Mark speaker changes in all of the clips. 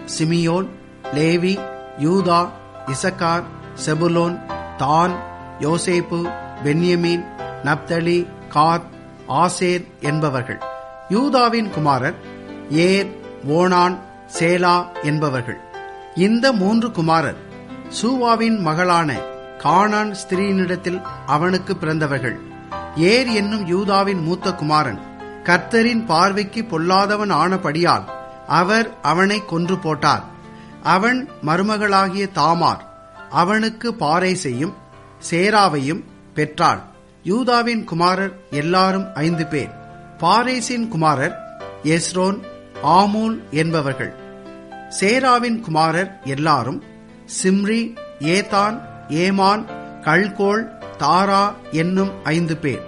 Speaker 1: Simeon Levi யூதா இசக்கார் செபுலோன் தான் யோசேப்பு பென்யமீன் நப்தலி காத் ஆசேர் என்பவர்கள் யூதாவின் குமாரர் ஏர் ஓனான் சேலா என்பவர்கள் இந்த மூன்று குமாரர் சூவாவின் மகளான கானான் ஸ்திரீனிடத்தில் அவனுக்கு பிறந்தவர்கள் ஏர் என்னும் யூதாவின் மூத்த குமாரன் கர்த்தரின் பார்வைக்கு பொல்லாதவன் ஆனபடியால் அவர் அவனை கொன்று போட்டார் அவன் மருமகளாகிய தாமார் அவனுக்கு பாறை செய்யும் சேராவையும் பெற்றாள் யூதாவின் குமாரர் எல்லாரும் ஐந்து பேர் பாரேசின் குமாரர் எஸ்ரோன் ஆமூல் என்பவர்கள் சேராவின் குமாரர் எல்லாரும் சிம்ரி ஏதான் ஏமான் கல்கோள் தாரா என்னும் ஐந்து பேர்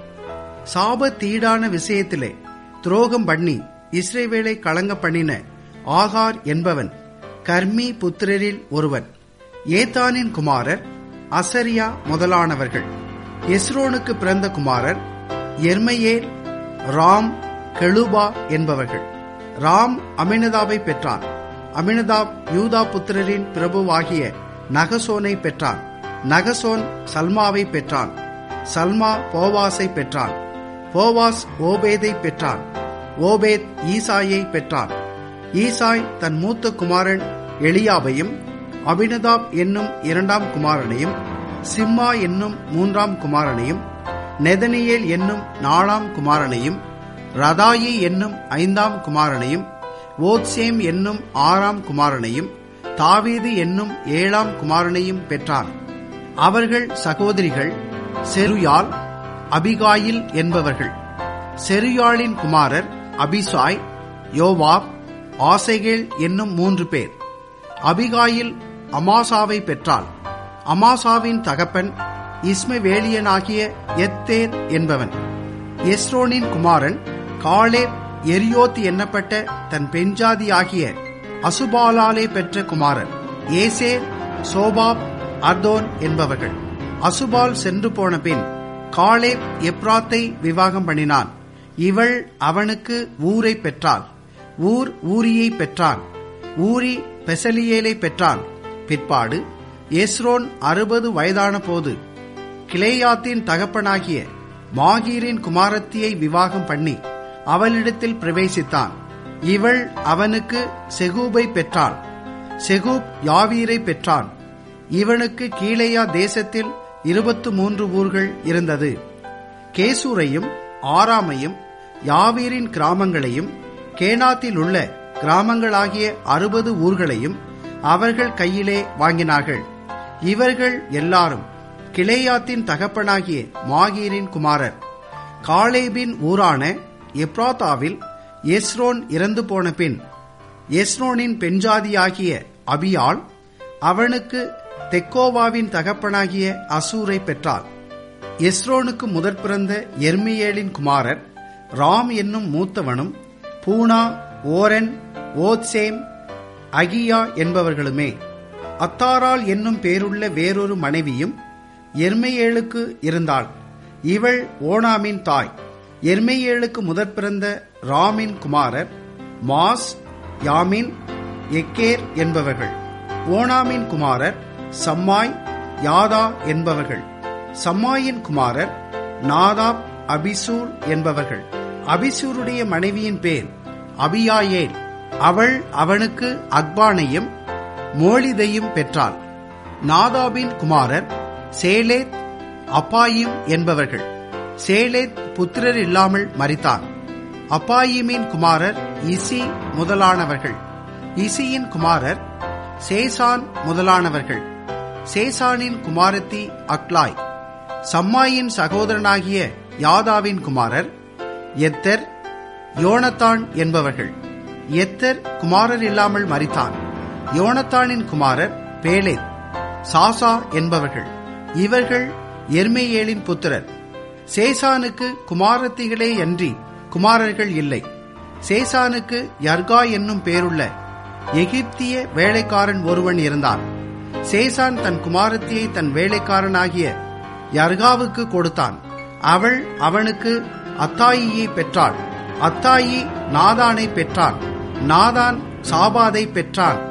Speaker 1: சாபத்தீடான விஷயத்திலே துரோகம் பண்ணி இஸ்ரேவேலை கலங்க பண்ணின ஆகார் என்பவன் கர்மி புத்திரரில் ஒருவன் ஏத்தானின் குமாரர் அசரியா முதலானவர்கள் எஸ்ரோனுக்கு பிறந்த குமாரர் எர்மையேல் ராம் கெளுபா என்பவர்கள் ராம் அமினதாவை பெற்றான் அமினதாப் யூதா புத்திரரின் பிரபுவாகிய நகசோனை பெற்றான் நகசோன் சல்மாவை பெற்றான் சல்மா போவாஸை பெற்றான் போவாஸ் ஓபேதை பெற்றான் ஓபேத் ஈசாயை பெற்றான் ஈசாய் தன் மூத்த குமாரன் எலியாவையும் அபினதாப் என்னும் இரண்டாம் குமாரனையும் சிம்மா என்னும் மூன்றாம் குமாரனையும் நெதனியேல் என்னும் நாலாம் குமாரனையும் ரதாயி என்னும் ஐந்தாம் குமாரனையும் ஓத்சேம் என்னும் ஆறாம் குமாரனையும் தாவீது என்னும் ஏழாம் குமாரனையும் பெற்றான் அவர்கள் சகோதரிகள் செருயால் அபிகாயில் என்பவர்கள் செருயாளின் குமாரர் அபிசாய் யோவாப் ஆசைகேல் என்னும் மூன்று பேர் அபிகாயில் அமாசாவை பெற்றாள் அமாசாவின் தகப்பன் இஸ்மவேலியனாகிய எத்தேர் என்பவன் எஸ்ரோனின் குமாரன் காலேப் எரியோத் எண்ணப்பட்ட தன் பெண்ஜாதியாகிய அசுபாலாலே பெற்ற குமாரன் ஏசேர் சோபாப் அர்தோன் என்பவர்கள் அசுபால் சென்று போன பின் காலேப் எப்ராத்தை விவாகம் பண்ணினான் இவள் அவனுக்கு ஊரை பெற்றாள் ஊர் ஊரியை பெற்றான் ஊரி பெசலியேலை பெற்றான் பிற்பாடு எஸ்ரோன் அறுபது வயதான போது கிளேயாத்தின் தகப்பனாகிய மாகீரின் குமாரத்தியை விவாகம் பண்ணி அவளிடத்தில் பிரவேசித்தான் இவள் அவனுக்கு செகூபை பெற்றாள் செகூப் யாவீரை பெற்றான் இவனுக்கு கீழேயா தேசத்தில் இருபத்து மூன்று ஊர்கள் இருந்தது கேசூரையும் ஆராமையும் யாவீரின் கிராமங்களையும் கேனாத்தில் உள்ள கிராமங்களாகிய அறுபது ஊர்களையும் அவர்கள் கையிலே வாங்கினார்கள் இவர்கள் எல்லாரும் கிளேயாத்தின் தகப்பனாகிய மாகீரின் குமாரர் காலேபின் ஊரான எப்ராத்தாவில் எஸ்ரோன் இறந்து போன பின் எஸ்ரோனின் பெண்ஜாதியாகிய அபியாள் அவனுக்கு தெக்கோவாவின் தகப்பனாகிய அசூரை பெற்றாள் எஸ்ரோனுக்கு முதற் பிறந்த எர்மியேலின் குமாரர் ராம் என்னும் மூத்தவனும் பூனா ஓரன் ஓத்சேம் அகியா என்பவர்களுமே அத்தாரால் என்னும் பேருள்ள வேறொரு மனைவியும் எர்மையேலுக்கு இருந்தாள் இவள் ஓனாமின் தாய் எர்மையேலுக்கு முதற் பிறந்த ராமின் குமாரர் மாஸ் யாமின் எக்கேர் என்பவர்கள் ஓனாமின் குமாரர் சம்மாய் யாதா என்பவர்கள் சம்மாயின் குமாரர் நாதாப் அபிசூர் என்பவர்கள் அபிசூருடைய மனைவியின் பேர் அபியாயேல் அவள் அவனுக்கு அக்பானையும் மோளிதையும் பெற்றாள் நாதாபின் குமாரர் சேலேத் அப்பாயிம் என்பவர்கள் சேலேத் புத்திரர் இல்லாமல் மரித்தான் அப்பாயிமின் குமாரர் இசி முதலானவர்கள் இசியின் குமாரர் சேசான் முதலானவர்கள் சேசானின் குமாரத்தி அக்லாய் சம்மாயின் சகோதரனாகிய யாதாவின் குமாரர் எத்தர் யோனத்தான் என்பவர்கள் எத்தர் குமாரர் இல்லாமல் மரித்தான் யோனத்தானின் குமாரர் பேலேத் சாசா என்பவர்கள் இவர்கள் எர்மேயேலின் புத்திரர் சேசானுக்கு குமாரத்திகளே அன்றி குமாரர்கள் இல்லை சேசானுக்கு யர்கா என்னும் பேருள்ள எகிப்திய வேலைக்காரன் ஒருவன் இருந்தான் சேசான் தன் குமாரத்தியை தன் வேலைக்காரனாகிய யர்காவுக்கு கொடுத்தான் அவள் அவனுக்கு அத்தாயியை பெற்றாள் அத்தாயி நாதானை பெற்றான் நாதான் சாபாதை பெற்றான்